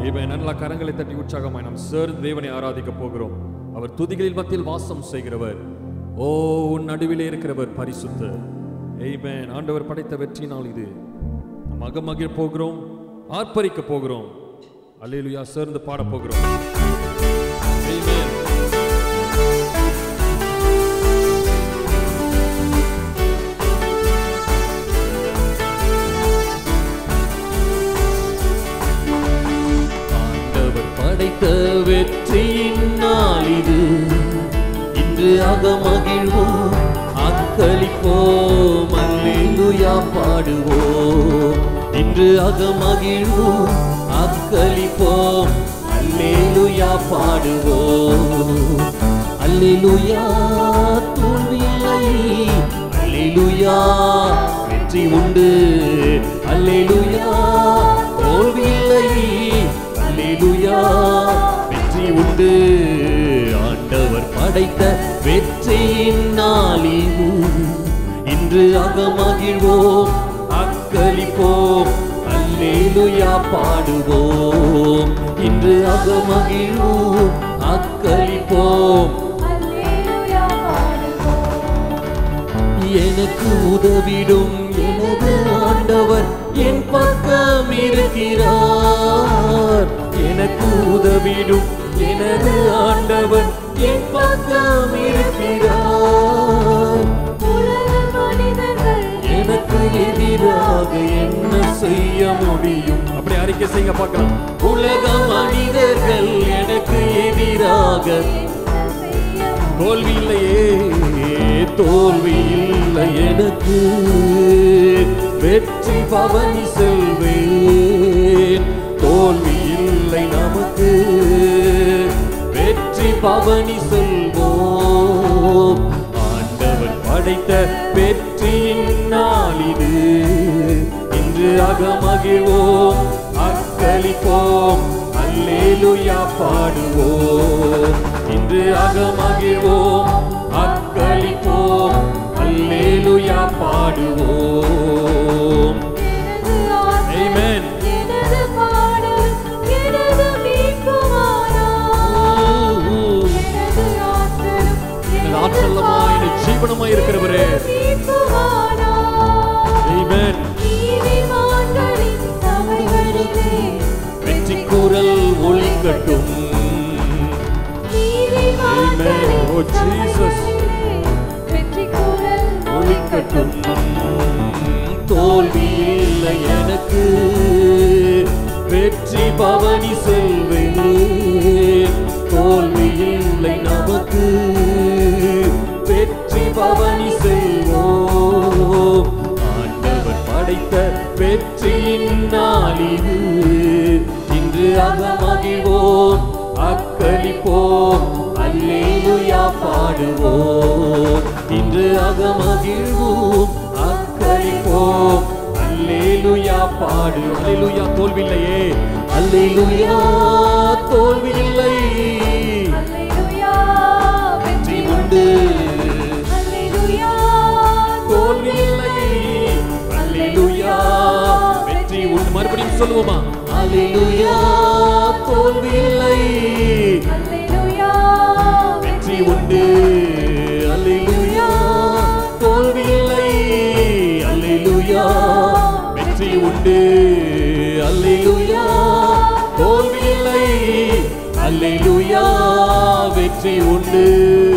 இப்போ நல்ல கரங்களை தட்டி உற்சாகமாய் நாம் சேர்ந்து தேவனை ஆராதிக்க போகிறோம் அவர் துதிகளில் மத்தியில் வாசம் செய்கிறவர் ஓ உன் நடுவிலே இருக்கிறவர் பரிசுத்தர் ஏய்மேன் ஆண்டவர் படைத்த வெற்றினால் இது நாம் அகமகிழ போகிறோம் ஆர்ப்பரிக்க போகிறோம் அல்லேலுயா சேர்ந்து பாட போகிறோம் Amen. ஆண்டவர் படைத்த வெற்றியின் நாள் இது இன்று அகமகிழ்வோம் அக்களிப்போம் அல்லேலூயா பாடுவோம் இன்று அகமகிழ்வோம் அக்களிப்போம் அல்லேலூயா பாடுவோம் அல்லேலூயா தோல்வியில்லை அல்லேலூயா வெற்றி உண்டு அல்லேலூயா தோல்வியில்லை அல்லேலூயா வெற்றி உண்டு ஆண்டவர் படைத்த வெற்றியின் நாளிது இன்று அகமகிழ்வோம் அக்களிப்போம் அல்லேலூயா பாடுவோம் இன்று அகமகிழ்வோம் அக்களிப்போம் அல்லேலூயா பாடுவோம் எனக்கு உதவிடும் எனது ஆண்டவர் என் பக்கம் இருக்கிறார் எனக்கு உதவிடும் எனது ஆண்டவர் என் பக்கம் இருக்கிறார் உலக மனிதர்கள் எனக்கு எதிராக என்ன செய்ய முடியும் அப்படி அறிக்கை செய்ய பார்க்கலாம் உலக மனிதர்கள் எனக்கு எதிராக செய்ய தோல்வி இல்லையே தோல்வி இல்லை எனக்கு வெற்றி பவனி செல்வேன் தோல்வி இல்லை நமக்கு வெற்றி பவனி செல்வோம் ஆண்டவர் படைத்த வெற்றியின் நாள் இது இன்று அகமகிழ்வோம் அக்களிப்போம் அல்லேலுயா பாடுவோம் இன்று அகமகிழ்வோம் அக்களிப்போம் அல்லேலுயா பாடுவோம் எனது ஆசை Amen. எனது பாடல் எனது மீட்புமானார் எனது ஆற்றலும் எனது ஆற்றலமாய் எனது ஜீவனமாய் இருக்கிறவரே மீட்புமானார் Amen. நீதிமான்களின் சபைகளிலே வெற்றி குரல் ஒளிக்கட்டும் நீதிமான்களின் Amen. Oh, Jesus. சபைகளிலே வெற்றி குரல் ஒளிக்கட்டும் தோல்வி இல்லை எனக்கு வெற்றி பவனி செல்வேன் தோல்வி இல்லை நமக்கு வெற்றி பவனி செல்வோம் ஆண்டவர் படைத்த வெற்றியின் நாள் இது இன்று அகமகிழ்வோம் அக்களிப்போம் அல்லேலுயா பாடுவோம் இன்று அகமகிழ்வோம் அக்களிப்போம் அல்லேலுயா பாடு அல்லேலுயா தோல்வி இல்லையே அல்லேலுயா தோல்வி இல்லை அல்லேலூயா வெற்றி வெற்றி உண்டு அல்லேலூயா தோல்வி இல்லை அல்லேலுயா வெற்றி உண்டு மறுபடியும் சொல்லுவோமா அல்லேலுயா தோல்வி இல்லை அல்லேலூயா வெற்றி உண்டு அல்லேலூயா தோல்வி இல்லை அல்லேலூயா வெற்றி உண்டு அல்லேலூயா தோல்வி இல்லை அல்லேலூயா வெற்றி உண்டு